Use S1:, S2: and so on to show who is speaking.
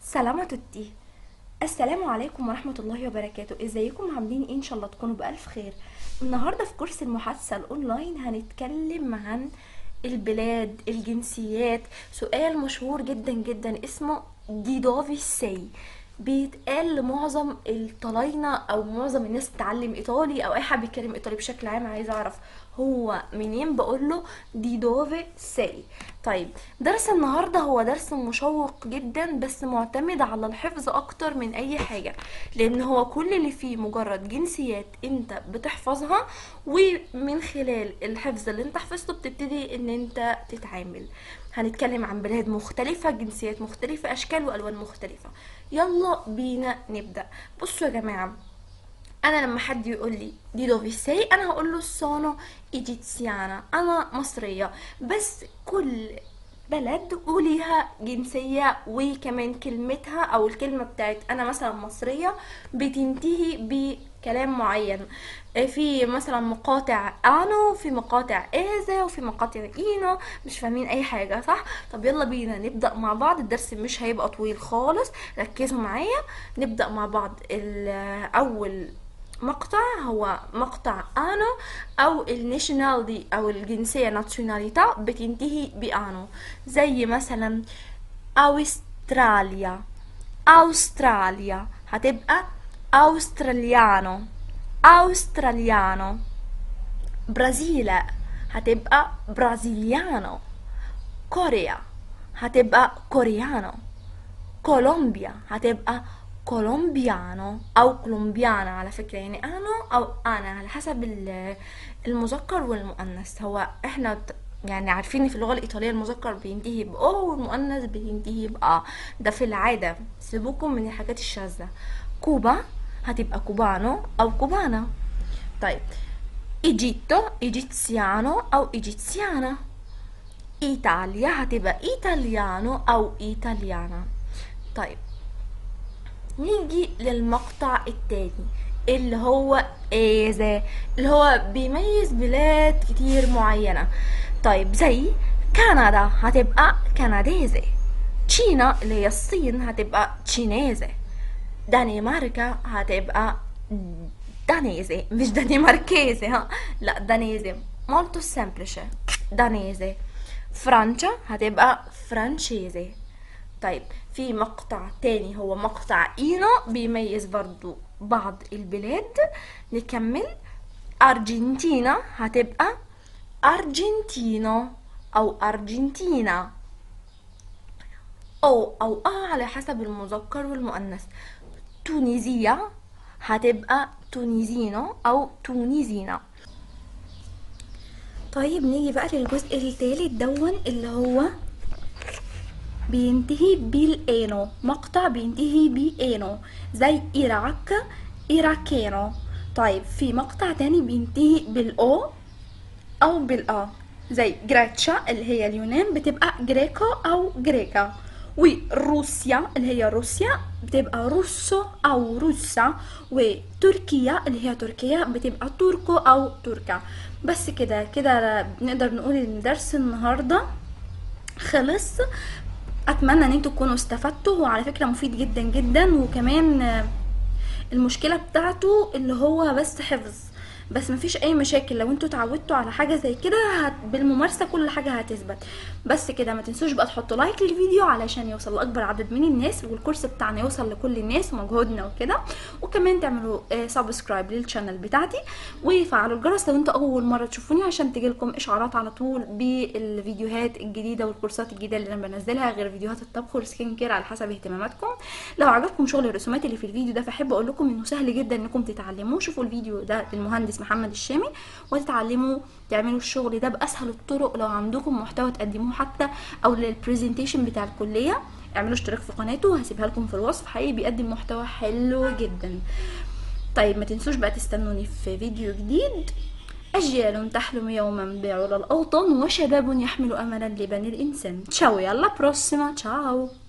S1: سلام توتي السلام عليكم ورحمة الله وبركاته ازيكم عاملين ايه ان شاء الله تكونوا بألف خير النهاردة في كورس المحادثة الاونلاين هنتكلم عن البلاد الجنسيات سؤال مشهور جدا جدا اسمه دي دوفي سي بيتقال لمعظم الطلاينة او معظم الناس بتتعلم ايطالي او اي حد بيتكلم ايطالي بشكل عام عايز اعرف هو منين بقول له دي دوفي سي طيب درس النهارده هو درس مشوق جدا بس معتمد على الحفظ اكتر من اي حاجه لان هو كل اللي فيه مجرد جنسيات انت بتحفظها ومن خلال الحفظ اللي انت حفظته بتبتدي ان انت تتعامل هنتكلم عن بلاد مختلفة جنسيات مختلفة أشكال وألوان مختلفة يلا بينا نبدأ بصوا يا جماعة انا لما حد يقول لي دي دوفي سي انا هقول له سونو ايجيتسيانا انا مصريه بس كل بلد وليها جنسية وكمان كلمتها او الكلمة بتاعت انا مثلا مصرية بتنتهي بكلام معين في مثلا مقاطع انو في مقاطع ايزا وفي مقاطع اينو مش فاهمين اي حاجة صح طب يلا بينا نبدأ مع بعض الدرس مش هيبقى طويل خالص ركزوا معايا نبدأ مع بعض اول مقطع هو مقطع انو او الناشوناليتي او الجنسية ناتشوناليتا بتنتهي بانو زي مثلا اوستراليا اوستراليا هتبقى اوستراليانو اوستراليانو برازيل هتبقى برازيليانو كوريا هتبقى كوريانو كولومبيا هتبقى كولومبيانو او كولومبيانا على فكرة يعني انا او انا على حسب المذكر والمؤنث هو احنا يعني عارفين في اللغة الإيطالية المذكر بينتهي ب أو والمؤنث بينتهي ب أ ده في العادة سيبوكم من الحاجات الشاذة كوبا هتبقى كوبانو أو كوبانا طيب إيجيتو إيجيتسيانو أو إيجيتسيانا إيطاليا هتبقى إيطاليانو أو إيطاليانا طيب نيجي للمقطع التاني اللي هو ايزا اللي هو بيميز بلاد كتير معينة طيب زي كندا هتبقى كنديزي تشينا اللي هي الصين هتبقى تشينيزي دنماركا هتبقى دانيزي مش دنماركيزي ها لا دانيزي molto semplice دانيزي فرنسا هتبقى فرانشيزي طيب في مقطع تاني هو مقطع اينا بيميز برضو بعض البلاد نكمل ارجنتينا هتبقى ارجنتينو او ارجنتينا او او اه على حسب المذكر والمؤنث تونيزيا هتبقى تونيزينو او تونيزينا طيب نيجي بقى للجزء التالت دون اللي هو بينتهي بالانو مقطع بينتهي بانو زي إيراك إيراكينو طيب في مقطع تاني بينتهي بالاو او بالا زي جريتشا اللي هي اليونان بتبقى جريكو او جريكا وروسيا اللي هي روسيا بتبقى روسو او روسا وتركيا اللي هي تركيا بتبقى تركو او تركا بس كده كده نقدر نقول ان درس النهارده خلص اتمنى ان انتوا تكونوا استفدتوا هو على فكره مفيد جدا جدا وكمان المشكله بتاعته اللي هو بس حفظ بس مفيش اي مشاكل لو انتوا اتعودتوا على حاجه زي كده هت... بالممارسه كل حاجه هتثبت بس كده ما تنسوش بقى تحطوا لايك للفيديو علشان يوصل لاكبر عدد من الناس والكورس بتاعنا يوصل لكل الناس ومجهودنا وكده وكمان تعملوا سبسكرايب للشانل بتاعتي وفعلوا الجرس لو انتوا اول مره تشوفوني عشان تجيلكم اشعارات على طول بالفيديوهات الجديده والكورسات الجديده اللي انا بنزلها غير فيديوهات الطبخ والسكين كير على حسب اهتماماتكم لو عجبكم شغل الرسومات اللي في الفيديو ده فاحب اقول لكم انه سهل جدا انكم تتعلموه شوفوا الفيديو ده للمهندس محمد الشامي وتتعلموا تعملوا الشغل ده باسهل الطرق لو عندكم محتوى تقدموه حتى او للبرزنتيشن بتاع الكليه اعملوا اشتراك في قناته وهسيبها لكم في الوصف حقيقي بيقدم محتوى حلو جدا طيب ما تنسوش بقى تستنوني في فيديو جديد أجيال تحلم يوما بعلى الأوطان وشباب يحمل أملا لبني الإنسان تشاو يلا بروسيما تشاو